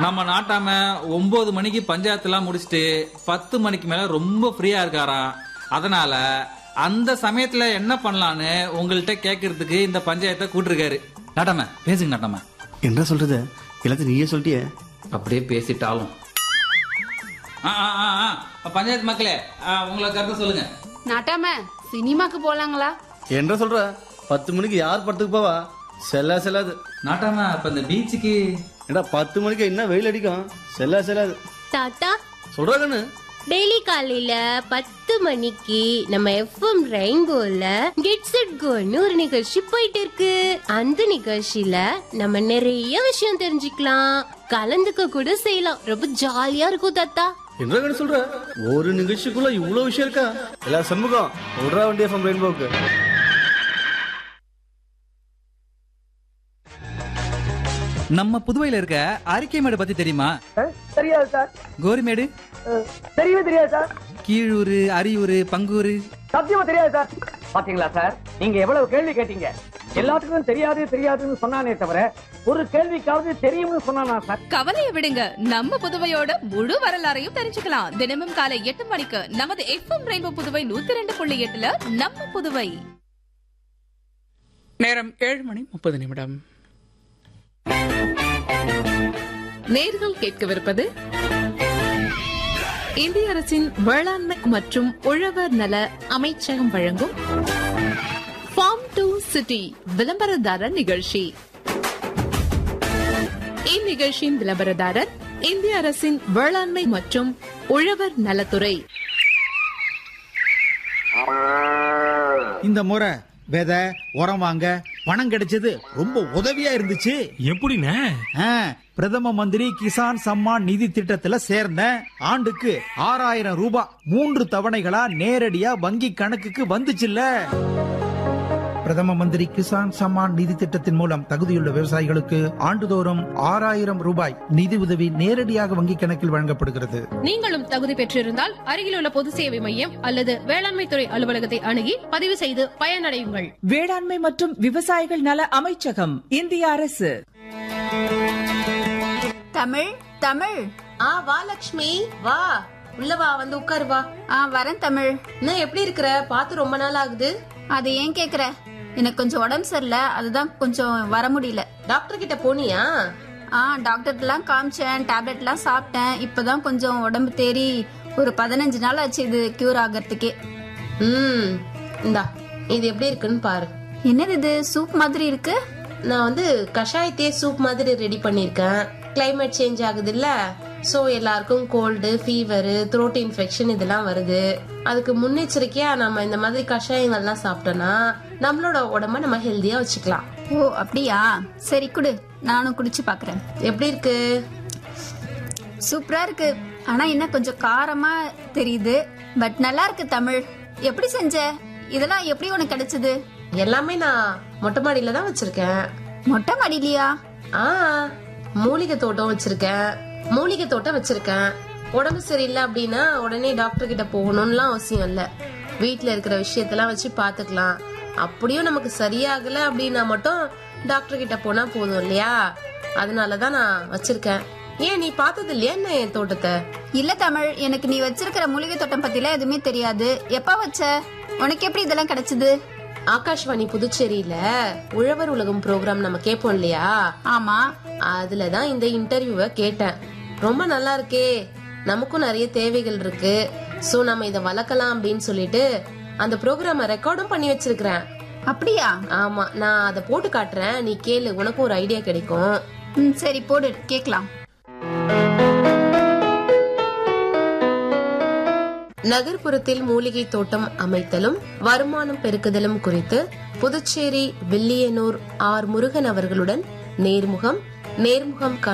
நம்ம நாட்டாம ஒன்பது மணிக்கு பஞ்சாயத்துலாம் முடிச்சுட்டு பத்து மணிக்கு மேல ரொம்ப ஃப்ரீயா இருக்காராம் அதனால அந்த சமயத்துல என்ன பண்ணலான்னு உங்கள்கிட்ட கேட்கறதுக்கு இந்த பஞ்சாயத்தை கூட்டிருக்காரு நாட்டாம பேசுங்க நாட்டாம என்ன சொல்றது எல்லாத்தையும் நீயே சொல்லிட்டியே அப்படியே பேசிட்டாலும் ஆ, ஆ, ஆ, ஆ. பஞ்சாயத்து மக்களே ஆ, உங்களை கருத்து சொல்லுங்க நாட்டாம சினிமாக்கு போலாங்களா என்ன சொல்ற பத்து மணிக்கு யார் படத்துக்கு போவா செல்லா செல்லாது நாட்டாம இப்ப இந்த பீச்சுக்கு ஏடா பத்து மணிக்கு என்ன வெயில் அடிக்கும் செல்லா செல்லாது தாத்தா சொல்றா கண்ணு டெய்லி காலையில பத்து மணிக்கு நம்ம எஃப்எம் ரெயின்போல கெட்ஸ் இட் கோன்னு ஒரு நிகழ்ச்சி போயிட்டு இருக்கு அந்த நிகழ்ச்சியில நம்ம நிறைய விஷயம் தெரிஞ்சுக்கலாம் கலந்துக்க கூட செய்யலாம் ரொம்ப ஜாலியா இருக்கும் தாத்தா என்ன கண்ணு சொல்ற ஒரு நிகழ்ச்சிக்குள்ள இவ்வளவு விஷயம் இருக்கா எல்லா சண்முகம் சொல்றா வண்டி எஃப்எம் ரெயின்போக்கு நம்ம புதுவையில இருக்க அரிக்கைமேடு பத்தி தெரியுமா தெரியாது சார் கோரிமேடு அஹ், தெரியவே தெரியாது சார் கீழூர் அரியூர் பங்கூர் சத்தியமா தெரியாது சார் பாத்தீங்களா சார் நீங்க எவ்வளவு கேள்வி கேட்டீங்க எல்லாத்துக்கும் தெரியாது தெரியாதுன்னு சொன்னானே தவிர ஒரு கேள்விக்காவது தெரியும்னு சொன்னானா சார் கவலையை விடுங்க நம்ம புதுவையோட முழு வரலாறையும் தெரிஞ்சுக்கலாம் தினமும் காலை எட்டு மணிக்கு நமது எஃப்எம் ரெயின்போ புதுவை நூத்தி ரெண்டு புள்ளி எட்டுல நம்ம புதுவை நேரம் ஏழு மணி முப்பது நிமிடம் நேர்கள் கேட்கவிருப்பது இந்திய அரசின் வேளாண்மை மற்றும் உழவர் நல அமைச்சகம் வழங்கும் ஃபார்ம் டு சிட்டி விளம்பரதாரர் நிகழ்ச்சி இந்நிகழ்ச்சியின் விளம்பரதாரர் இந்திய அரசின் வேளாண்மை மற்றும் உழவர் நலத்துறை இந்த முறை விதை உரம் வாங்க பணம் கிடைச்சது ரொம்ப உதவியா இருந்துச்சு எப்படிண்ணே ஆ, பிரதம மந்திரி கிசான் சம்மான் நிதி திட்டத்துல சேர்ந்தேன் ஆண்டுக்கு ஆறாயிரம் ரூபாய் மூன்று தவணைகளா நேரடியா வங்கி கணக்குக்கு வந்துச்சுல்ல பிரதம மந்திரி கிசான் சம்மான் நிதி திட்டத்தின் மூலம் தகுதியுள்ள விவசாயிகளுக்கு ஆண்டுதோறும் ஆறாயிரம் ரூபாய் நிதி உதவி நேரடியாக வங்கி கணக்கில் வழங்கப்படுகிறது நீங்களும் தகுதி பெற்றிருந்தால் அருகிலுள்ள பொது சேவை மையம் அல்லது வேளாண்மை துறை அலுவலகத்தை அணுகி பதிவு செய்து பயனடையுங்கள் வேளாண்மை மற்றும் விவசாயிகள் நல அமைச்சகம் இந்திய அரசு தமிழ் தமிழ் ஆ வா லட்சுமி வா உள்ள வா வந்து உட்காரு வா ஆ வரேன் தமிழ் என்ன எப்படி இருக்கிற பார்த்து ரொம்ப நாள் ஆகுது அது ஏன் கேக்குற எனக்கு கொஞ்சம் உடம்பு சரியில்லை அதுதான் கொஞ்சம் வர முடியல டாக்டர் கிட்ட போனியா ஆ டாக்டர்லாம் காமிச்சேன் டேப்லெட்லாம் சாப்பிட்டேன் இப்பதான் கொஞ்சம் உடம்பு தேறி ஒரு பதினஞ்சு நாள் ஆச்சு இது கியூர் ஆகிறதுக்கே ம் இந்தா இது எப்படி இருக்குன்னு பாரு என்னது இது சூப் மாதிரி இருக்கு நான் வந்து கஷாயத்தையே சூப் மாதிரி ரெடி பண்ணிருக்கேன் கிளைமேட் சேஞ்ச் ஆகுது இல்ல சோ எல்லாருக்கும் கோல்டு ஃபீவர் த்ரோட் இன்ஃபெக்ஷன் இதெல்லாம் வருது அதுக்கு முன்னெச்சரிக்கையா நம்ம இந்த மாதிரி கஷாயங்கள்லாம் சாப்பிட்டோம்னா நம்மளோட உடம்ப நம்ம ஹெல்தியா வச்சுக்கலாம் ஓ அப்படியா சரி குடு நானும் குடிச்சு பாக்குறேன் எப்படி இருக்கு சூப்பரா இருக்கு ஆனா என்ன கொஞ்சம் காரமா தெரியுது பட் நல்லா இருக்கு தமிழ் எப்படி செஞ்ச இதெல்லாம் எப்படி உனக்கு கிடைச்சது எல்லாமே நான் மொட்டை மாடியில தான் வச்சிருக்கேன் மொட்டை மாடியிலையா ஆ மூலிகை தோட்டம் வச்சிருக்கேன் மூலிகை தோட்டம் வச்சிருக்கேன் உடம்பு சரியில்லை அப்படின்னா உடனே டாக்டர் கிட்ட போகணும்லாம் அவசியம் இல்ல வீட்ல இருக்கிற விஷயத்தெல்லாம் வச்சு பாத்துக்கலாம் அப்படியும் நமக்கு சரியாகல அப்படின்னா மட்டும் டாக்டர் கிட்ட போனா போதும் இல்லையா அதனாலதான் நான் வச்சிருக்கேன் ஏன் நீ பார்த்தது இல்லையா என்ன என் தோட்டத்தை இல்ல தமிழ் எனக்கு நீ வச்சிருக்கிற மூலிகை தோட்டம் பத்திலாம் எதுவுமே தெரியாது எப்ப வச்ச உனக்கு எப்படி இதெல்லாம் கிடைச்சது ஆகாஷ்வாணி புதுச்சேரியில உழவர் உலகம் ப்ரோக்ராம் நம்ம கேட்போம் இல்லையா ஆமா அதுலதான் இந்த இன்டர்வியூவை கேட்டேன் ரொம்ப நல்லா இருக்கே நமக்கும் நிறைய தேவைகள் இருக்கு சோ நம்ம இத வளர்க்கலாம் அப்படின்னு சொல்லிட்டு அந்த ப்ரோக்ராம ரெக்கார்டும் பண்ணி வச்சிருக்கிறேன் அப்படியா ஆமா நான் அதை போட்டு காட்டுறேன் நீ கேளு உனக்கும் ஒரு ஐடியா கிடைக்கும் ம் சரி போடு கேக்கலாம் நகர்ப்புறத்தில் மூலிகை தோட்டம் அமைத்தலும் வருமானம் பெருக்குதலும் குறித்து புதுச்சேரி வில்லியனூர் ஆர் முருகன் அவர்களுடன் நேர்முகம் நேர்முகம்